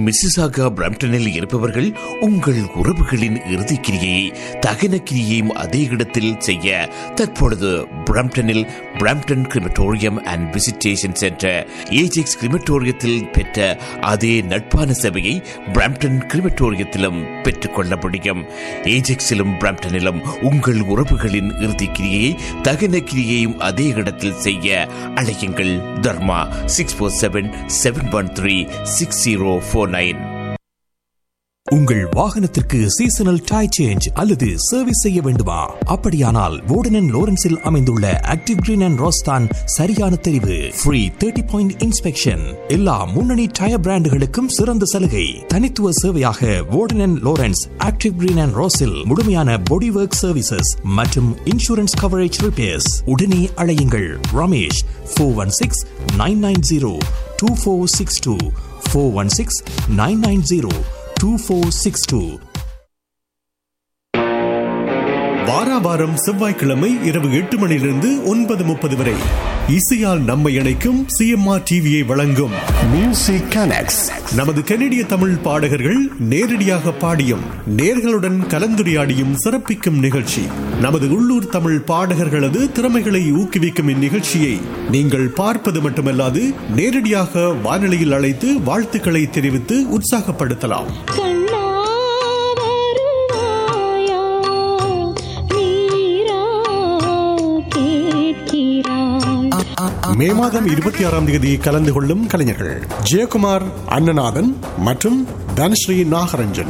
Mississauga பிரம்டனில் இருப்பவர்கள் உங்கள் உறவுகளின் இறுதிக்கிரியை தகன கிரியையும் அதே இடத்தில் செய்ய தற்பொழுது பிரம்டனில் Brampton crematorium and visitation centre Ajax கிரிமட்டோரியத்தில் பெற்ற அதே நட்பான சபையை பிரம்டன் கிரிமட்டோரியத்திலும் பெற்றுக்கொள்ள முடியும் ஏஜெக்ஸிலும் பிரம்டனிலும் உங்கள் உறவுகளின் இறுதிக்கிரியை தகன கிரியையும் அதே இடத்தில் செய்ய அழையுங்கள் Dharma six four seven seven one three six zero four nine உங்கள் வாகனத்திற்கு சீசனல் டை சேஞ்ச் அல்லது சர்வீஸ் செய்ய வேண்டுமா அப்படியானால் வோர்டன் லோரன்ஸில் அமைந்துள்ள ஆக்டிவ் கிரீன் அண்ட் ரோஸ்தான் சரியான தெரிவு ஃப்ரீ தேர்ட்டி பாயிண்ட் இன்ஸ்பெக்ஷன் எல்லா முன்னணி டயர் பிராண்டுகளுக்கும் சிறந்த சலுகை தனித்துவ சேவையாக Warden Lawrence active green and ரோஸில் முழுமையான பாடி ஒர்க் சர்வீசஸ் மற்றும் இன்சூரன்ஸ் கவரேஜ் ரிப்பேர்ஸ் உடனே அழையுங்கள் Ramesh four one six nine nine zero two four six two four one six nine nine zero 2462. வாராவாரம் செவ்வாய்க்கிழமை இரவு எட்டு மணியிலிருந்து ஒன்பது முப்பது வரை இசையால் நம்மை இணைக்கும் சிஎம்ஆர் டிவியை வழங்கும் மியூசிக் கனெக்ட்ஸ் நமது கனடிய தமிழ் பாடகர்கள் நேரடியாக பாடியும் நேர்களுடன் கலந்துரையாடியும் சிறப்பிக்கும் நிகழ்ச்சி நமது உள்ளூர் தமிழ் பாடகர்களது திறமைகளை ஊக்குவிக்கும் இந்நிகழ்ச்சியை நீங்கள் பார்ப்பது மட்டுமல்லாது நேரடியாக வானொலியில் அழைத்து வாழ்த்துக்களை தெரிவித்து உற்சாகப்படுத்தலாம் மே மாதம் இருபத்தி ஆறாம் தேதி கலந்து கொள்ளும் கலைஞர்கள் ஜெயக்குமார் அண்ணநாதன் மற்றும் தனஸ்ரீ நாகரஞ்சன்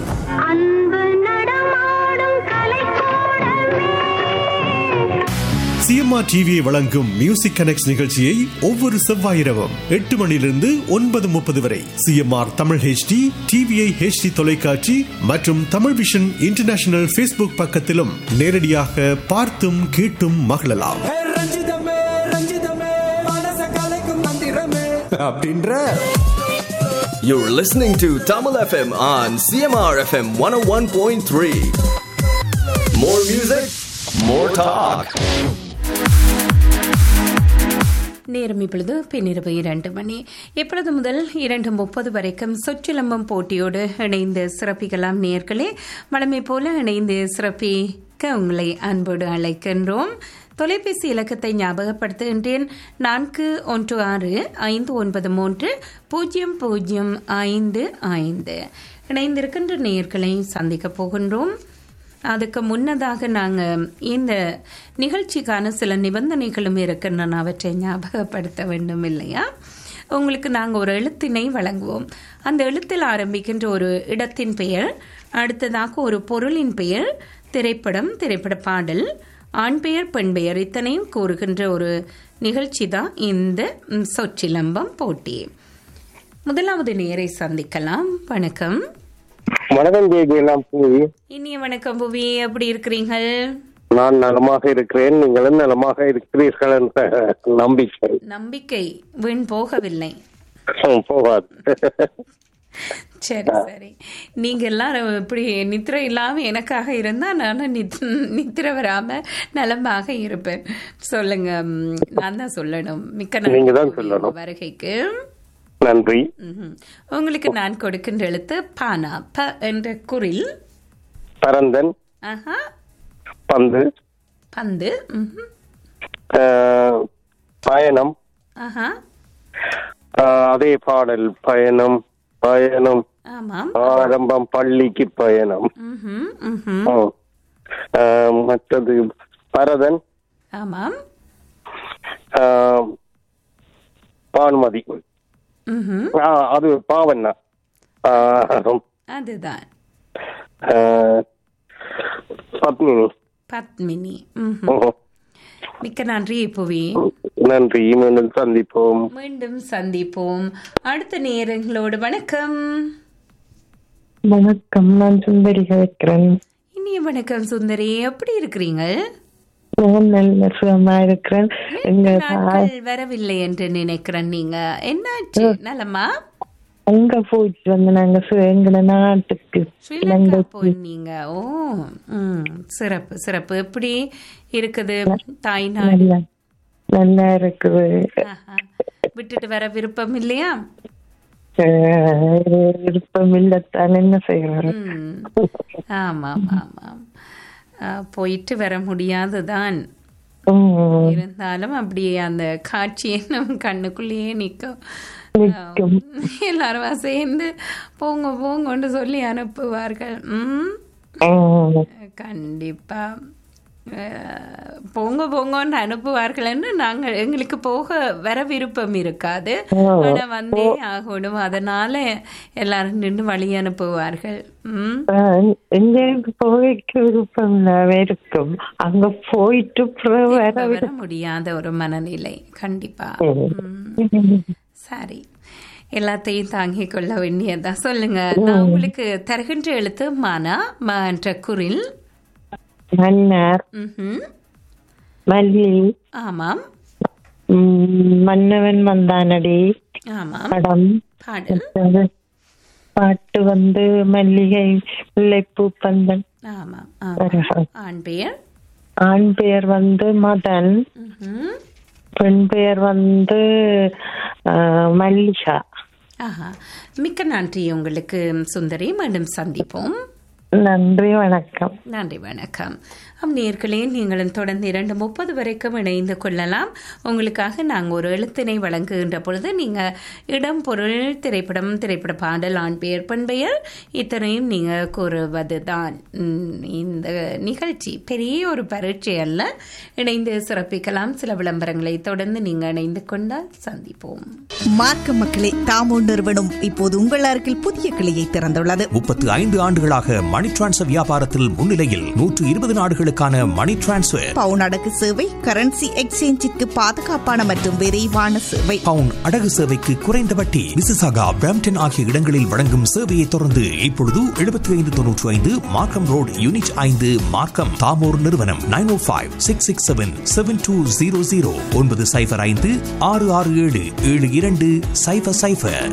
சிஎம்ஆர் டிவியை வழங்கும் மியூசிக் கனெக்ட் நிகழ்ச்சியை ஒவ்வொரு செவ்வாய் இரவும் எட்டு மணியிலிருந்து ஒன்பது முப்பது வரை CMR Tamil HD TVI HD தொலைக்காட்சி மற்றும் தமிழ் விஷன் இன்டர்நேஷனல் ஃபேஸ்புக் பக்கத்திலும் நேரடியாக பார்த்தும் கேட்டும் மகிழலாம் அப்படின்ற You're listening to Tamil FM on CMR FM 101.3. More music, more talk. நேரம் இப்பொழுது பின்னிரவு இரண்டு மணி இப்பொழுது முதல் இரண்டு முப்பது வரைக்கும் சொற்றிலம்பம் போட்டியோடு இணைந்து சிறப்பிக்கலாம் நேர்களே வழமை போல இணைந்து சிறப்பிக்க உங்களை அன்போடு அழைக்கின்றோம் தொலைபேசி இலக்கத்தை ஞாபகப்படுத்துகின்றேன் நான்கு ஒன்று ஆறு ஐந்து ஒன்பது மூன்று பூஜ்ஜியம் பூஜ்ஜியம் ஐந்து ஐந்து இணைந்திருக்கின்ற நேர்களை சந்திக்கப் போகின்றோம் அதுக்கு முன்னதாக நாங்கள் இந்த நிகழ்ச்சிக்கான சில நிபந்தனைகளும் இருக்கின்றன அவற்றை ஞாபகப்படுத்த வேண்டும் இல்லையா உங்களுக்கு நாங்கள் ஒரு எழுத்தினை வழங்குவோம் அந்த எழுத்தில் ஆரம்பிக்கின்ற ஒரு இடத்தின் பெயர் அடுத்ததாக ஒரு பொருளின் பெயர் திரைப்படம் திரைப்பட பாடல் ஆண் பெயர் பெண் பெயர் இத்தனையும் கூறுகின்ற ஒரு நிகழ்ச்சி தான் இந்த ம், சொற்சிலம்பம் போட்டி முதலாவது நேரை சந்திக்கலாம் வணக்கம் வணக்கம் ஜெயஜெயலாம் பூவி இனிய வணக்கம் புவி எப்படி இருக்கிறீர்கள் நான் நலமாக இருக்கிறேன் நீங்களும் நலமாக இருக்கிறீர்கள் என்ற நம்பிக்கை நம்பிக்கை வீண் போகவில்லை போகாது சரி சரி நீங்க எல்லாரும் இப்படி நித்திரை இல்லாம எனக்காக இருந்தா நானும் நித் நித்திர வராம நலமாக இருப்பேன் சொல்லுங்க ம், நான் தான் சொல்லணும் மிக்க நன்றி நீங்க தான் புவி, சொல்லணும். உங்க வருகைக்கு நன்றி ம்ஹும். உங்களுக்கு நான் கொடுக்கின்ற எழுத்து பானா ப என்ற குரில் பரந்தன் ஆஹா பந்து பந்து ம்ஹும். ஆஹ், பயணம் ஆஹா ஆஹ், அதே பாடல் பயணம் பயணம் ஆமாம் ஆரம்பம் பள்ளிக்கு பயணம் ம்ஹும், ம்ஹும். ஆ. ஆஹ், மற்றது பரதன் ஆமாம் ஆஹ், பானுமதி ம்ஹும். ஆஹ், அது பாவண்ணா ஆஹ், அதுதான் ஆஹ், பத்மினி பத்மினி ம்ஹும். ஓஹோ. மிக்க நன்றி புவி நன்றி மீண்டும் சந்திப்போம் மீண்டும் சந்திப்போம் அடுத்த நேரங்களோடு வணக்கம் வணக்கம் நான் சுந்தரி கேட்கிறேன் இனிய வணக்கம் சுந்தரி எப்படி இருக்கிறீங்க நான் நல்ல சுகமா இருக்கிறேன் எங்க தா- நாட்கள் வரவில்லை என்று நினைக்கிறேன் நீங்க என்னாச்சு நலமா அங்க போயிட்டு வந்து நாங்க சு- எங்க நாட்டுக்கு ஸ்ரீலங்கா இலங்கைக்கு போனீங்க ஓ ம் சிறப்பு சிறப்பு எப்படி இருக்குது தாய்நாடு நல்லா நல்லா இருக்குது ஆஹா. விட்டுட்டு வர விருப்பம் இல்லையா அஹ், விருப்பம் இல்லத்தான் என்ன செய்வாரு ம். ஆமாம் ஆமாம் ஆ, போயிட்டு வர முடியாதுதான் ம், இருந்தாலும் அப்படியே அந்த காட்சியை நம்ம கண்ணுக்குள்ளேயே நிற்கும் நிற்கும். எல்லாரும் சேர்ந்து போங்க போங்கன்னு சொல்லி அனுப்புவார்கள் ம் ம், கண்டிப்பா அஹ், போங்க போங்கன்னு அனுப்புவார்கள்னு நாங்கள் எங்களுக்கு போக வர விருப்பம் இருக்காது ஆனா வந்தே ஆகணும் அதனால எல்லாரும் நின்று வழி அனுப்புவார்கள் ம் அஹ், எங்கேயும் போய்க்கு விருப்பம் இல்ல இருக்கும் அங்க போயிட்டு அப்புறம் வர இப்ப வர முடியாத ஒரு மனநிலை கண்டிப்பா ம். சரி எல்லாத்தையும் தாங்கிக் கொள்ள வேண்டியதா சொல்லுங்க நான் உங்களுக்கு தருகின்ற எழுத்து மானா மன்ற குரில் மன்னர் ம்ஹும். மல்லி ஆமாம் ம், மன்னவன் வந்தானடி ஆமாம் படம் பாடல் அது பாட்டு வந்து மல்லிகை முல்லைப்பூ பந்தன் ஆமாம் ஆமாம் ஆண் பெயர் ஆண் பெயர் வந்து மதன் ம்ஹும். பெண் பெயர் வந்து அஹ், மல்லிகா ஆஹா மிக்க நன்றி உங்களுக்கு சுந்தரி மீண்டும் சந்திப்போம் நன்றி வணக்கம் நன்றி வணக்கம் அம் நேர்களே நீங்களும் தொடர்ந்து இரண்டு முப்பது வரைக்கும் இணைந்து கொள்ளலாம் உங்களுக்காக நாங்கள் ஒரு எழுத்தினை வழங்குகின்ற பொழுது நீங்கள் இடம் பொருள் திரைப்படம் திரைப்பட பாடல் ஆண் பெயர் பெண் பெயர் இத்தனையும் நீங்கள் கூறுவது தான் இந்த நிகழ்ச்சி பெரிய ஒரு பரீட்சை அல்ல இணைந்து சிறப்பிக்கலாம் சில விளம்பரங்களை தொடர்ந்து நீங்கள் இணைந்து கொண்டால் சந்திப்போம் மார்க்க மக்களே தாமோ நிறுவனம் இப்போது உங்கள் அருகில் புதிய கிளையை திறந்துள்ளது முப்பத்து ஐந்து ஆண்டுகளாக மணி டிரான்ஸ்ஃபர் வியாபாரத்தில் முன்னிலையில் நூற்று இருபது நாடுகளுக்கான மணி டிரான்ஸ்ஃபர் பவுன் அடகு சேவை கரன்சி எக்ஸ்சேஞ்சிற்கு பாதுகாப்பான மற்றும் விரைவான சேவை பவுன் அடகு சேவைக்கு குறைந்த வட்டி விசிசாகா பிராம்டன் ஆகிய இடங்களில் வழங்கும் சேவையை தொடர்ந்து இப்பொழுது எழுபத்தி ஐந்து தொன்னூற்றி ஐந்து மார்க்கம் ரோட் யூனிட் ஐந்து மார்க்கம் தாமோர் நிறுவனம் nine O five six six seven seven two zero zero ஒன்பது சைபர் ஐந்து ஆறு ஆறு ஏழு ஏழு இரண்டு சைபர் சைபர்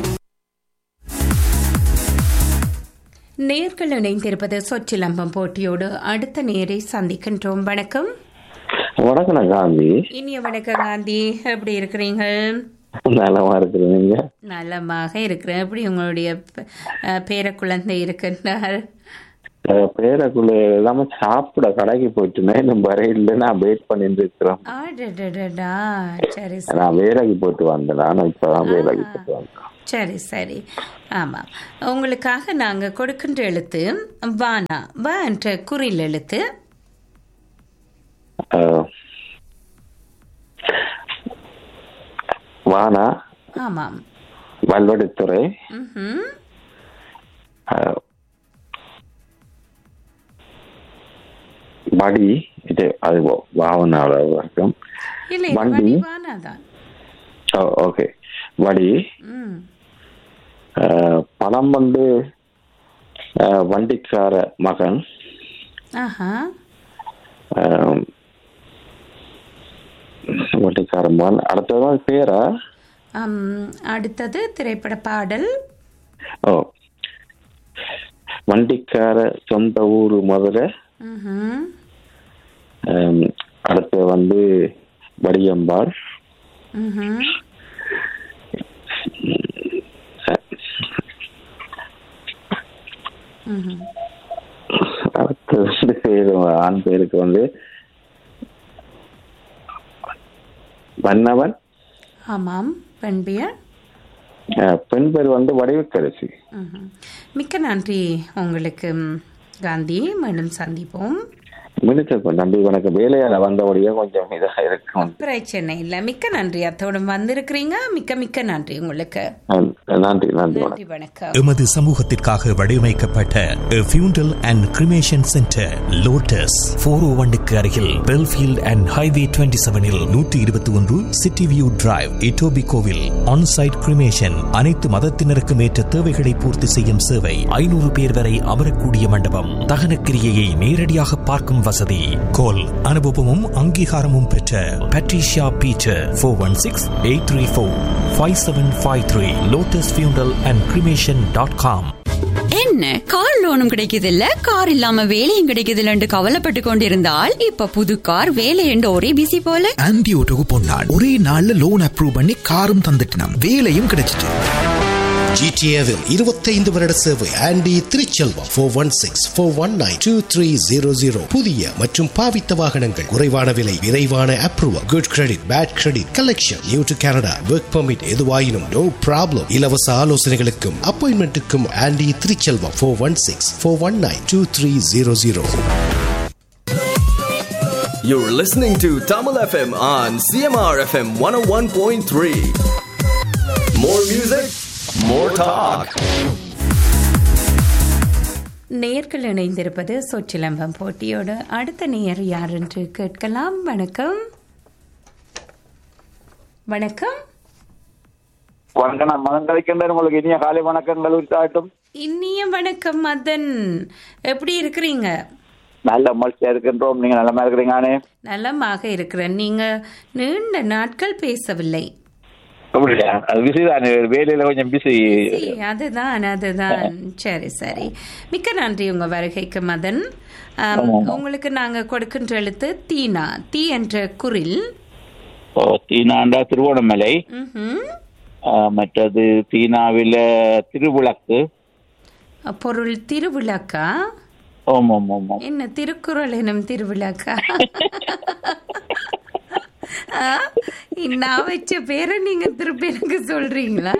நேர்கள் இணைந்திருப்பது சொச்சிலம்பம் போட்டியோடு அடுத்த நேரை சந்திக்கின்றோம் வணக்கம் வணக்கம் காந்தி இனிய வணக்கம் காந்தி எப்படி இருக்கிறீங்க நலமா இருக்கிறீங்க நலமாக இருக்கிறேன் எப்படி உங்களுடைய ப- அஹ், பேர குழந்தை இருக்கின்றார் பேரக்குள்ள எல்லாமே சாப்பிட கடைக்கு போயிட்டுனே இன்னும் வரையில நான் வெயிட் பண்ணிட்டு இருக்கிறோம் ஆடடடடா சரி சரி. நான் வேலைக்கு போயிட்டு வந்தேன் நான் இப்பதான் வேலைக்கு போயிட்டு வந்தேன் சரி சரி ஆமாம் உங்களுக்காக நாங்கள் கொடுக்கின்ற எழுத்து வானா வ என்ற குறில் எழுத்து அஹ், வானா ஆமாம் வல்வடித்துறை ம்ஹும். அஹ், வடி இது அது வாவனால இருக்கும் இல்லை வண்டி. வடி வானா தான் ஓகே வடி ம் அஹ், படம் வந்து அஹ், வண்டிக்கார மகன் ஆஹா அஹ், வண்டிக்கார மகன் அடுத்தது பேரா அம், அடுத்தது திரைப்பட பாடல் ஓ வண்டிக்கார சொந்த ஊர் மதுரை ம்ஹும். அஹ், அடுத்து வந்து வடியம்பாள் ம்ஹும். ம்ஹும். அடுத்து வந்து பேரு ஆண் பேருக்கு வந்து வண்ணவன் ஆமாம் பெண்பியர் அஹ், பெண் பேர் வந்து வடிவக்கரசி ம்ஹும். மிக்க நன்றி உங்களுக்கு ம், காந்தி மீண்டும் சந்திப்போம் மினிஸ்டர் நன்றி வணக்கம் வேலையால வந்தபடியே கொஞ்சம் இதாக இருக்கும் பிரச்சனை இல்லை மிக்க நன்றி அத்தோடு வந்திருக்கிறீங்க மிக்க மிக்க நன்றி உங்களுக்கு அஹ், நன்றி நன்றி வணக்கம் நன்றி வணக்கம் எமது சமூகத்திற்காக வடிவமைக்கப்பட்ட funeral and cremation centre Lotus four O ஒன்னுக்கு அருகில் பெல்ஃபீல்ட் அண்ட் ஹைவே டுவெண்ட்டி செவனில் நூற்றி இருபத்தி ஒன்று சிட்டி வியூ டிரைவ் இட்டோபி கோவில் ஆன்சைட் கிரிமேஷன் அனைத்து மதத்தினருக்கும் ஏற்ற தேவைகளை பூர்த்தி செய்யும் சேவை ஐநூறு பேர் வரை அமரக்கூடிய மண்டபம் தகன கிரியையை நேரடியாக பார்க்கும் வசதி கோல் அனுபவமும் அங்கீகாரமும் பெற்ற Patricia Peter four one six eight three four five seven five three Lotus funeral and cremation dot com என்ன கார் லோனும் கிடைக்குது இல்ல கார் இல்லாம வேலையும் கிடைக்குது இல்லன்னு கவலைப்பட்டு கொண்டிருந்தால் இப்ப புது கார் வேலை என்று ஒரே பிசி போல ஆன்டி ஓட்டோக்கு பொன்னாள் ஒரே நாள்ல லோன் அப்ரூவ் பண்ணி காரும் தந்துட்டினான் வேலையும் கிடைச்சிட்டு ஜிடிஏவில் இருபத்தைந்து வருட சேவை Andy Thiruchelvam four one six four one nine two three zero zero புதிய மற்றும் பாவித்த வாகனங்கள் குறைவான விலை விரைவான approval good credit bad credit collection new to Canada work permit எதுவாயினும் நோ ப்ராப்ளம் இலவச ஆலோசனைகளுக்கும் அப்பாயின்மெண்ட்டுக்கும் Andy Thiruchelvam four one six four one nine two three zero zero You're listening to Tamil FM on CMR FM 101.3. More music, more talk. நேர்கள் இணைந்திருப்பது சொச்சிலம்பம் போட்டியோடு அடுத்த நேயர் யார் என்று கேட்கலாம் வணக்கம் வணக்கம் வணக்கம் நான் மதன் கலைக்கின்றேன் உங்களுக்கு இனிய காலை வணக்கங்கள் உரித்தாட்டும் இனிய வணக்கம் மதன் எப்படி இருக்கிறீங்க நல்ல மகிழ்ச்சியா இருக்கின்றோம் நீங்க நல்லமா இருக்கிறீங்களானே நலமாக இருக்கிறேன் நீங்க நீண்ட நாட்கள் பேசவில்லை அப்படியா அது பிஸி தான் வேலையில கொஞ்சம் பிஸி சரி, அதுதான் அதுதான் சரி சரி மிக்க நன்றி உங்க வருகைக்கு மதன் ஆம், ஆமா, ஆமா. உங்களுக்கு நாங்க கொடுக்கின்ற எழுத்து தீனா தீ என்ற குரில் தீனாண்டா திருவோணமலை ம்ஹும். ஆ, மற்றது தீனாவில திருவிளக்கு பொருள் திருவிழாக்கா ஓம் ஓம் ஓம் ஓம் என்ன திருக்குறள் எனும் திருவிழாக்கா ஆ, நான் வச்ச பேரை நீங்க திருப்பி எனக்கு சொல்றீங்களா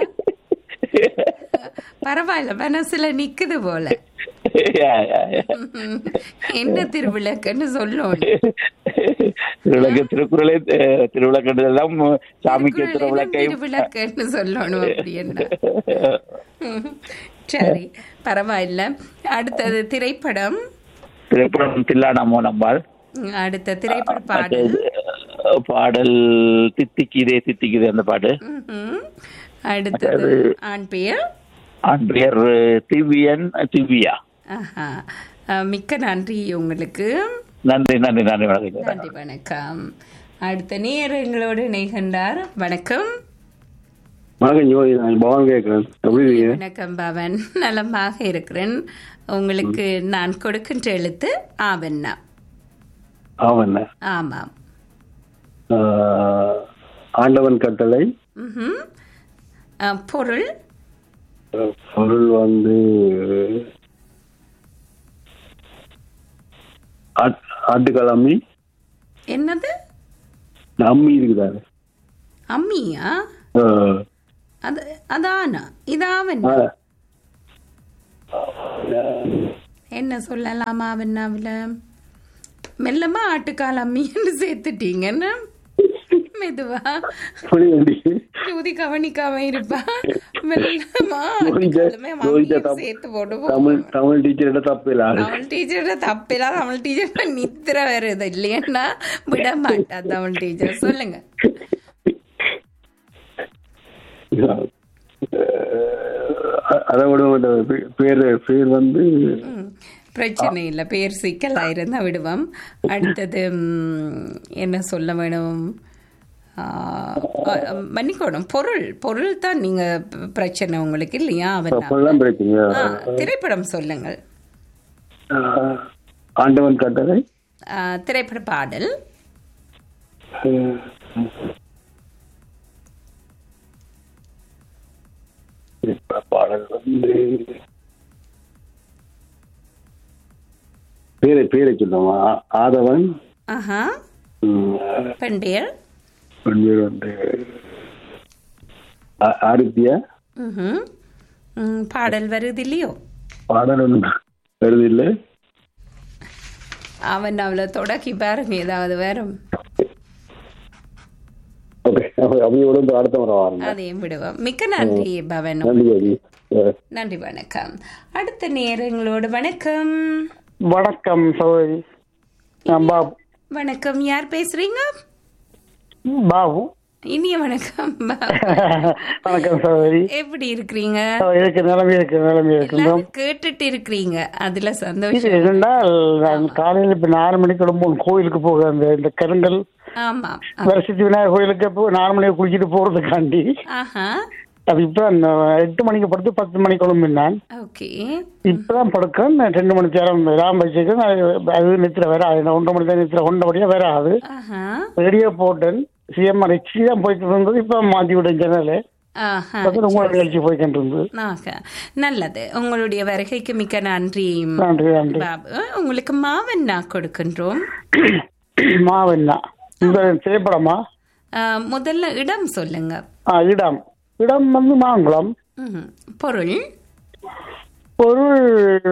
பரவாயில்ல மனசுல நிக்குது போல யா, யா, யா. என்ன திருவிழாக்குன்னு சொல்லணும் திருவிளக்கு திருக்குறளை அஹ், திருவிளக்கு எல்லாம் சாமிக்கு திருவிளக்கை திருவிழாக்குன்னு சொல்லணும் அப்படி என்ன சரி பரவாயில்ல அடுத்தது திரைப்படம் திரைப்படம் தில்லானா மோனம்பாள் ம், அடுத்த திரைப்பட பாடல் மற்றது, அஹ், பாடல் தித்திக்குதே தித்திக்குதே அந்த பாட்டு ம்ஹும். அடுத்தது ஆண் பெயர் ஆண் பெயர் திவ்யன் திவ்யா ஆஹா. அஹ், மிக்க நன்றி உங்களுக்கு நன்றி நன்றி நன்றி வணக்கம் நன்றி வணக்கம் அடுத்த நேர் எங்களோடு இணைகின்றார் வணக்கம் வணக்கம் ஜோதி நான் பவன் கேட்கிறேன் எப்படி இருக்கீங்க வணக்கம் பவன் நலமாக இருக்கிறேன் உங்களுக்கு நான் கொடுக்கின்ற எழுத்து ஆவண்ணா ஆவண்ண ஆமாம் ஆஹ், ஆண்டவன் கட்டளை ம்ஹும். அஹ், பொருள் அஹ், பொருள் வந்து ஆட்- ஆட்டுக்கால் அம்மி என்னது இந்த அம்மி இருக்குதாரு அம்மியா ஆஹ், அது அதானா இதாவண்ணா என்ன சொல்லலாம் ஆவண்ணாவில் மெல்லமா ஆட்டுக்கால் அம்மின்னு சேர்த்துட்டீங்கன்னு மெதுவா புரியுது. ஜோதி கவனிக்காம இருப்பா மெல்லமா ஜோதிகா- ஆட்டுக்காலுமே ஜோதிகா மம்மியும் தப்பு. சேர்த்து போட்டு தமிழ் தமிழ் டீச்சர்கிட்ட தப்பு இல்ல தமிழ் டீச்சரோட தப்பிலா தமிழ் டீச்சர் நித்திர வருது இல்லையா விட மாட்டா தமிழ் டீச்சர் சொல்லுங்க அஹ், அதை விட இந்த பே- பேரு பேர் வந்து ம், பிரச்சனை இல்லை பேர் சிக்கலா இருந்தா விடுவோம் அடுத்தது ம், என்ன சொல்ல வேணும் ஆ, ஆ, மன்னிக்கணும் பொருள் பொருள் தான் நீங்க ப- பிரச்சனை உங்களுக்கு இல்லையா அவன் அப்பெல்லாம் பிரச்சனையா ஆ, திரைப்படம் சொல்லுங்கள் ஆஹ், ஆண்டவன் கட்டளை ஆ, திரைப்பட பாடல் அஹ், இப்ப பாடல் வந்து பேரை பேரை சொல்லுவோம் ஆ- ஆதவன் ஆஹா ம், பெண் பெயர் பெண் பேர் வந்து ஆ- ஆதித்யா ம்ஹும். ம், பாடல் வருது இல்லையோ பாடல் ஒன்று வருது இல்லை அவன் அவளை தொடக்கி பாருங்க ஏதாவது வரும் ஓகே அவையோட இந்த அடுத்த முறை வாருங்க அதையும் விடுவோம் மிக்க நன்றி பவன் நன்றி ஜோதி அஹ், நன்றி வணக்கம் அடுத்த நேரங்களோடு வணக்கம் வணக்கம் சகோதரி நான் பாபு வணக்கம் யார் பேசுறீங்க பாபு இனிய வணக்கம் பாபு. வணக்கம் சகோதரி எப்படி இருக்கிறீங்க இருக்கு நிலைமை இருக்கு நிலைமை இருக்கின்றோம் எல்லாரும் கேட்டுட்டு இருக்கிறீங்க அதுல இது சந்தோஷம் என்னென்றால் நான் காலையில் இப்ப நாலு மணிக்கு கிளம்பும் கோயிலுக்கு போக அந்த இந்த கருங்கல் ஆமா வரசத்தி விநாயகர் கோயிலுக்கு இப்போ நாலு மணிக்கு குளிச்சுட்டு போறதுக்காண்டி ஆஹா அது இப்ப அந்த எட்டு மணிக்கு படுத்து பத்து மணிக்கு கிளம்பினான் ஓகே இப்பதான் படுக்கேன் நான் ரெண்டு மணி நேரம் ராம் வச்சுக்கேன் அது நித்திர வராது நான் ஒன்றரை மணி தான் நித்திர ஒன்றபடியா வராது ஆஹா ரேடியோ போட்டேன் சிஎம்ஆர் எச்சி தான் போயிட்டு இருந்தது இப்ப மாத்தி விட்டேன் ஜன்னல ஆஹா, அது உங்களோட நிகழ்ச்சி போய்கிட்டு இருந்தது ஆக, நல்லது உங்களுடைய வருகைக்கு மிக்க நன்றி நன்றி, நன்றி. பாபு உங்களுக்கு மாவெண்ணா கொடுக்கின்றோம் மாவெண்ணா இந்த திரைப்படமா ஆ, முதல்ல இடம் சொல்லுங்க ஆ, இடம் இடம் வந்து மாங்குளம் ம்ஹும். பொருள் பொருள்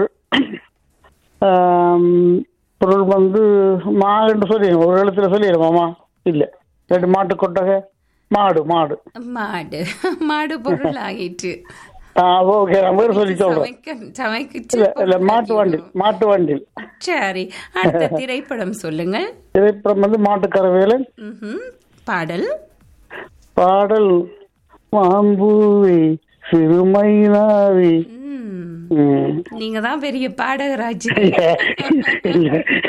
ஆம், பொருள் வந்து மா என்று சொல்லி ஒரு எழுத்துல சொல்லிடுமாமா இல்ல ரெண்டு மாட்டு கொட்டகை மாடு மாடு மாடு மாடு பொருள் ஆயிற்று ஆ ஓகே நான் வேறு சொல்லி சொல்றேன் சமைக்க சமைக்கிச்சு இல்ல இல்ல மாட்டு வண்டி மாட்டு வண்டி சரி அடுத்த திரைப்படம் சொல்லுங்கள் திரைப்படம் வந்து மாட்டுக்கரவேலன் ம்ஹும். பாடல் பாடல் மாம்பூவி சிறுமைனாவி ம். நீங்க தான் பெரிய பாடகராஜ் இல்ல.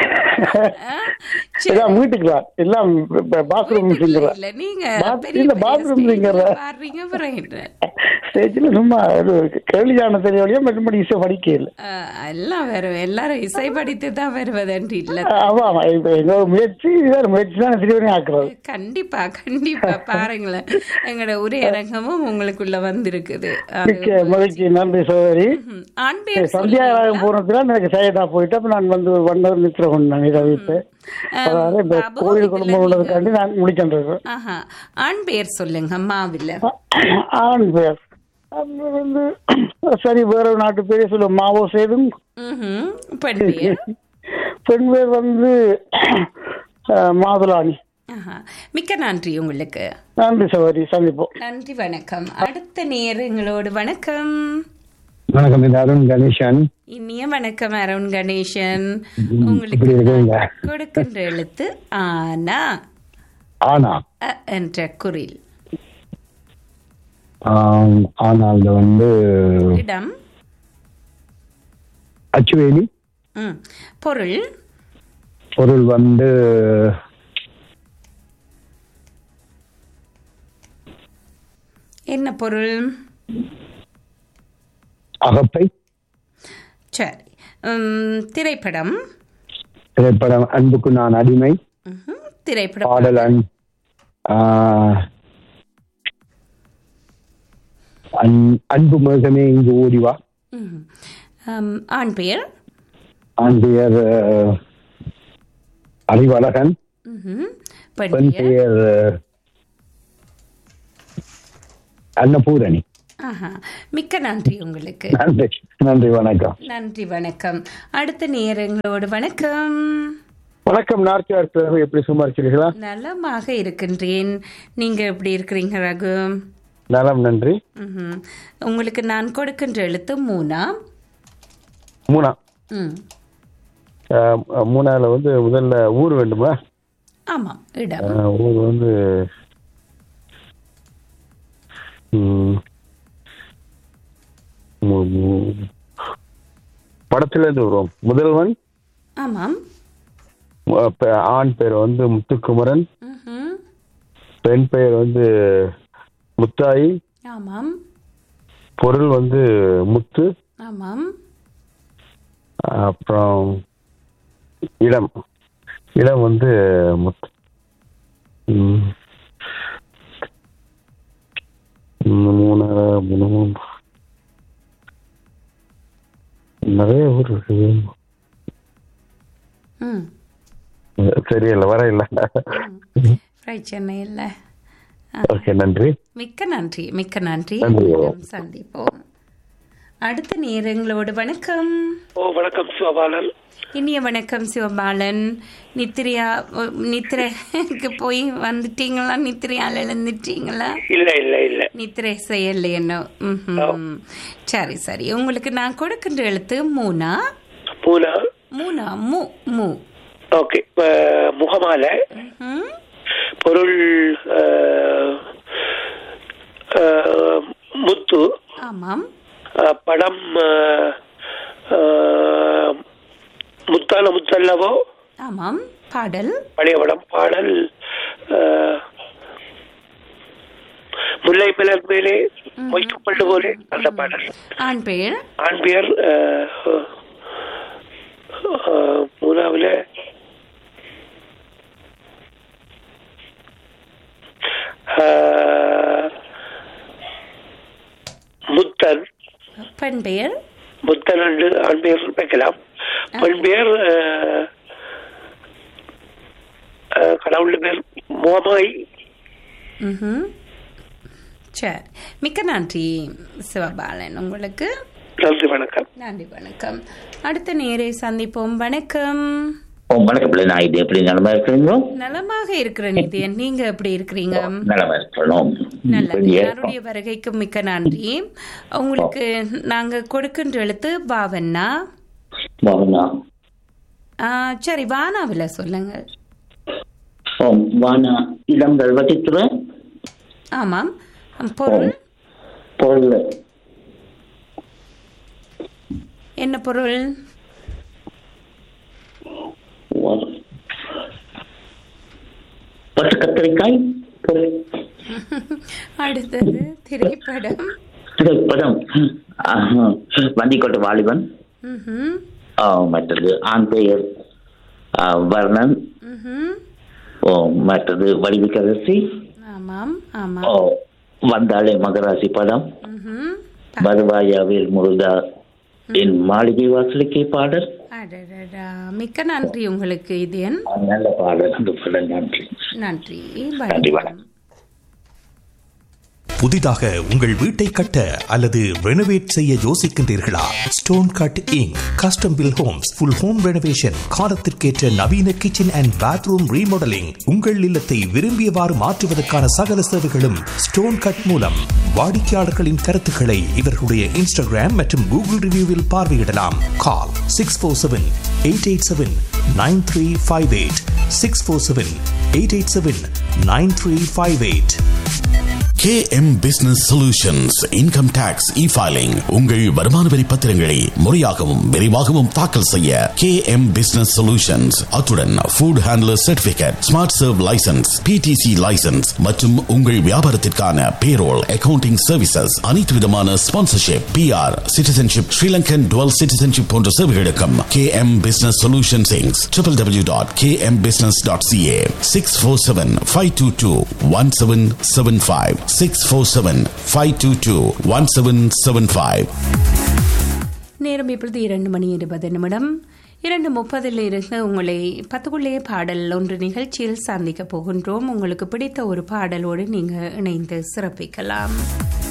எல்லாம் வீட்டுக்குலாம் எல்லாம் பாத்ரூம் சிங்கர் இல்ல நீங்க பாத்- பெரிய இல்ல பெரிய பாத்ரூம் சிங்கர் stage ல பாடுறீங்க அப்புறம் என்ன? ஸ்டேஜ்ல சும்மா ஒரு கேள்வியான தெரியலையா மற்றபடி இசை படிக்க இல்லை ஆஹ், எல்லாம் வரும் எல்லாரும் இசை படித்து தான் வருவதன்று இல்ல ஆமா ஆமா இப்ப எங்க ஒரு முயற்சி இதான் முயற்சி தான் திருவணி ஆக்குறது கண்டிப்பா கண்டிப்பா பாருங்களேன் எங்களோட உரையரங்கமும் உங்களுக்குள்ள வந்திருக்குது அது மிக்க மகிழ்ச்சி நன்றி சோதரி ம், ஆண் பேர் சந்தியாராயம் போனதுல எனக்கு சையதா போயிட்டு அப்ப நான் வந்து வண்டவர் நித்திர கொண்டேன் இதை வைத்து அதாவது இப்ப கோயில் குடும்பம் உள்ளதுக்காண்டி நான் முடிக்கின்றேன் ஆஹா ஆண் பேர் சொல்லுங்க மாவில்ல ஆண் பேர் அது வந்து சரி வேற ஒரு நாட்டு பேரே சொல்லுவோம் மாவோ சேதும் ம்ஹும். பெண் பேர் பெண் பேர் வந்து அஹ், மாதுளாணி ஆஹா. மிக்க நன்றி உங்களுக்கு நன்றி சகோதரி சந்திப்போம் நன்றி வணக்கம் அடுத்த நேரங்களோடு வணக்கம் வணக்கம் இது அருண் கணேசன் இனிய வணக்கம் அருண் கணேசன் எப்படி உங்களுக்கு இருக்கீங்க கொடுக்கின்ற எழுத்து ஆனா ஆனா அ என்ற குரில் ஆம், ஆனால் இது வந்து இடம் அச்சுவேலி ம். பொருள் பொருள் வந்து என்ன பொருள் அகப்பை சரி ம், திரைப்படம் திரைப்படம் அன்புக்கு நான் அடிமை ம்ஹும். திரைப்படம் பாடல் அன்- ஆ, அன்- அன்பு மேகமே இங்கு ஓடிவா ம்ஹும். ஆம், ஆண் பெயர் ஆண் பெயர் அஹ், அறிவழகன் ம்ஹும். பெண் பெண் பெயர் பெயர் அஹ், அன்னபூரணி ஆஹா மிக்க நன்றி உங்களுக்கு நன்றி நன்றி வணக்கம் நன்றி வணக்கம் அடுத்த நேரங்களோடு வணக்கம் வணக்கம் நார்த்தியார் பிறகு எப்படி சும்மா இருக்கிறீர்களா நலமாக இருக்கின்றேன் நீங்க எப்படி இருக்கிறீங்க ரகு நலம் நன்றி ம்ஹும். உங்களுக்கு நான் கொடுக்கின்ற எழுத்து மூணா மூணா ம் அஹ், மூணால வந்து முதல்ல ஊர் வேண்டுமா ஆமாம் இடம் அஹ், ஊர் வந்து ம், மு- மு- படத்துல இருந்து வருவோம் முதல்வன் ஆமாம் அஹ், பெ- ஆண் பேர் வந்து முத்துக்குமரன் ம்ஹும். பெண் பெயர் வந்து முத்தாயி ஆமாம் பொருள் வந்து முத்து ஆமாம் அப்புறம் இடம் இடம் வந்து முத்து ம். ம், மூணு மூணு மூணு. நிறைய ஊர் இருக்குது ம் தெரியல வர இல்ல பிரச்சனை இல்லை ஓகே நன்றி மிக்க நன்றி மிக்க நன்றி நன்றி. மீண்டும் சந்திப்போம் அடுத்த நேரங்களோடு வணக்கம் ஓ வணக்கம் சிவபாலன் இனிய வணக்கம் சிவபாலன் நித்திரையா ஓ, நித்திரைக்கு போய் வந்துட்டீங்களா நித்திரையால எழுந்துட்டீங்களா இல்ல இல்ல இல்ல நித்திரை செய்யல என்ன ம்ஹும். சரி சரி உங்களுக்கு நான் கொடுக்கின்ற எழுத்து மூணா பூனா மூணா மு மு ஓகே இப்ப முகமால ம் பொருள் அஹ், அஹ், முத்து ஆமாம் அஹ், படம் அஹ், அஹ், முத்தான முத்தல்லவோ ஆமாம் பாடல் பழைய படம் பாடல் அஹ், முல்லை மலர் மேலே மொய்க்கப்பட்டு போலே அந்த பாடல் ஆண் பெயர் ஆண் பெயர் அஹ், அஹ், மூணாவில் அஹ், பெண் பெயர் புத்தன் என்று ஆண் பெயர் வைக்கலாம் பெண் பெயர் அஹ், அஹ், கடவுள் பேர் மோமாய் ம்ஹும். சரி மிக்க நன்றி சிவபாலன் உங்களுக்கு நன்றி வணக்கம் நன்றி வணக்கம் அடுத்த நேரை சந்திப்போம் வணக்கம் ஓ வணக்கம் பிள்ளை நான் இது எப்படி நலமா இருக்கிறீங்களோ நலமாக இருக்கிற நிதியன் நீங்க எப்படி இருக்கிறீங்க நலமா இருக்கணும் நல்லது யாருடைய வருகைக்கு மிக்க நன்றி உங்களுக்கு நாங்க கொடுக்கின்ற எழுத்து பாவண்ணா வாவனா ஆ, சரி வானாவில சொல்லுங்க ஓ வானா இடங்கள் வசித்துற ஆமாம் பொருள் பொருள் என்ன பொருள் பட்டு கத்திரிக்காய் பொருள் அடுத்தது திரைப்படம் திரைப்படம் ஆஹா. வண்டிக்கோட்டை வாலிபன் ம்ஹும். ஆ, மற்றது ஆண் பெயர் ஆ, வர்ணன் ம்ஹும். ஓ மற்றது வடிவுக்கரசி ஆமாம் ஆமாம் ஓ வந்தாளே மகராசி படம் ம்ஹும். வருவாயாவில் முருகா என் மாளிகை வாசலுக்கே பாடல் அடடடா. மிக்க நன்றி உங்களுக்கு இதயன் நல்ல பாடல் அந்த பாடல் நன்றி நன்றி நன்றி வணக்கம் வணக்கம் புதிதாக உங்கள் வீட்டை கட்ட அல்லது ரெனோவேட் செய்ய யோசிக்கின்றீர்களா stone cutting custom built homes full home renovation காலத்திற்கேற்ற நவீன கிச்சன் அண்ட் பாத்ரூம் ரீமாடலிங் உங்கள் இல்லத்தை விரும்பியவாறு மாற்றுவதற்கான சகல சேவைகளும் ஸ்டோன் கட் மூலம் வாடிக்கையாளர்களின் கருத்துக்களை இவர்களுடைய இன்ஸ்டாகிராம் மற்றும் கூகுள் ரிவ்யூவில் பார்வையிடலாம் call six four seven eight eight seven nine three five eight six four seven eight eight seven nine three five eight KM Business Solutions Income Tax E-Filing உங்கள் வருமான வரி பத்திரங்களை முறையாகவும் விரைவாகவும் தாக்கல் செய்ய KM Business Solutions அத்துடன் Food Handler Certificate Smart Serve License PTC License மற்றும் உங்கள் வியாபாரத்திற்கான Payroll Accounting Services அனைத்து விதமான Sponsorship PR Citizenship Sri Lankan Dual Citizenship போன்ற சேவைகளுக்கும் KM Business Solutions Inc. www.kmbusiness.ca 647-522-1775 647-522-1775 நேரம் இப்பொழுது இரண்டு மணி இருபது நிமிடம் இரண்டு முப்பதில் இருந்து உங்களை பத்துக்குள்ளே பாடல் ஒன்று நிகழ்ச்சியில் சந்திக்க போகின்றோம் உங்களுக்கு பிடித்த ஒரு பாடலோடு நீங்கள் இணைந்து சிறப்பிக்கலாம்